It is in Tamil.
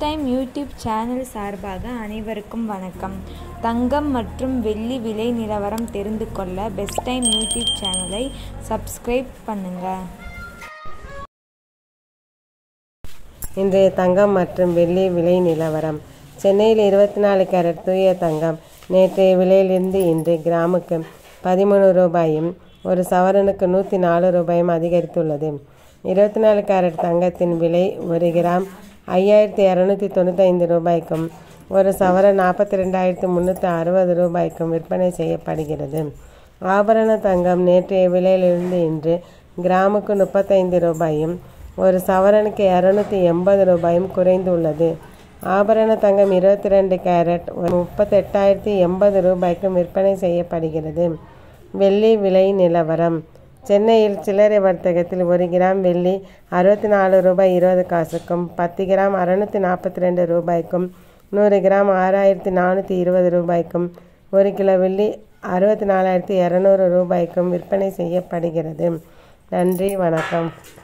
டைம் யூடியூப் சேனல் சார்பாக அனைவருக்கும் வணக்கம் தங்கம் மற்றும் வெள்ளி விலை நிலவரம் தெரிந்து கொள்ள பெஸ்ட் டைம் யூடியூப் சேனலை சப்ஸ்கிரைப் பண்ணுங்கள் இன்றைய தங்கம் மற்றும் வெள்ளி விலை நிலவரம் சென்னையில் இருபத்தி நாலு கேரட் தூய தங்கம் நேற்றைய விலையிலிருந்து இன்று கிராமுக்கு பதிமூணு ரூபாயும் ஒரு சவரனுக்கு நூற்றி நாலு ரூபாயும் அதிகரித்துள்ளது இருபத்தி நாலு கேரட் தங்கத்தின் விலை ஒரு கிராம் ஐயாயிரத்தி இரநூத்தி தொண்ணூத்தைந்து ரூபாய்க்கும் ஒரு சவரன் நாற்பத்தி ரெண்டாயிரத்தி முந்நூற்றி அறுபது ரூபாய்க்கும் விற்பனை செய்யப்படுகிறது ஆபரண தங்கம் நேற்றைய விலையிலிருந்து இன்று கிராமுக்கு முப்பத்தைந்து ரூபாயும் ஒரு சவரனுக்கு இரநூத்தி எண்பது ரூபாயும் குறைந்துள்ளது ஆபரண தங்கம் இருபத்தி ரெண்டு கேரட் முப்பத்தெட்டாயிரத்தி எண்பது ரூபாய்க்கும் விற்பனை செய்யப்படுகிறது வெள்ளி விலை நிலவரம் சென்னையில் சில்லறை வர்த்தகத்தில் ஒரு கிராம் வெள்ளி அறுபத்தி நாலு ரூபாய் இருபது காசுக்கும் பத்து கிராம் அறுநூற்றி நாற்பத்தி ரெண்டு ரூபாய்க்கும் நூறு கிராம் ஆறாயிரத்தி நானூற்றி இருபது ரூபாய்க்கும் ஒரு கிலோ வெள்ளி அறுபத்தி நாலாயிரத்தி இரநூறு ரூபாய்க்கும் விற்பனை செய்யப்படுகிறது நன்றி வணக்கம்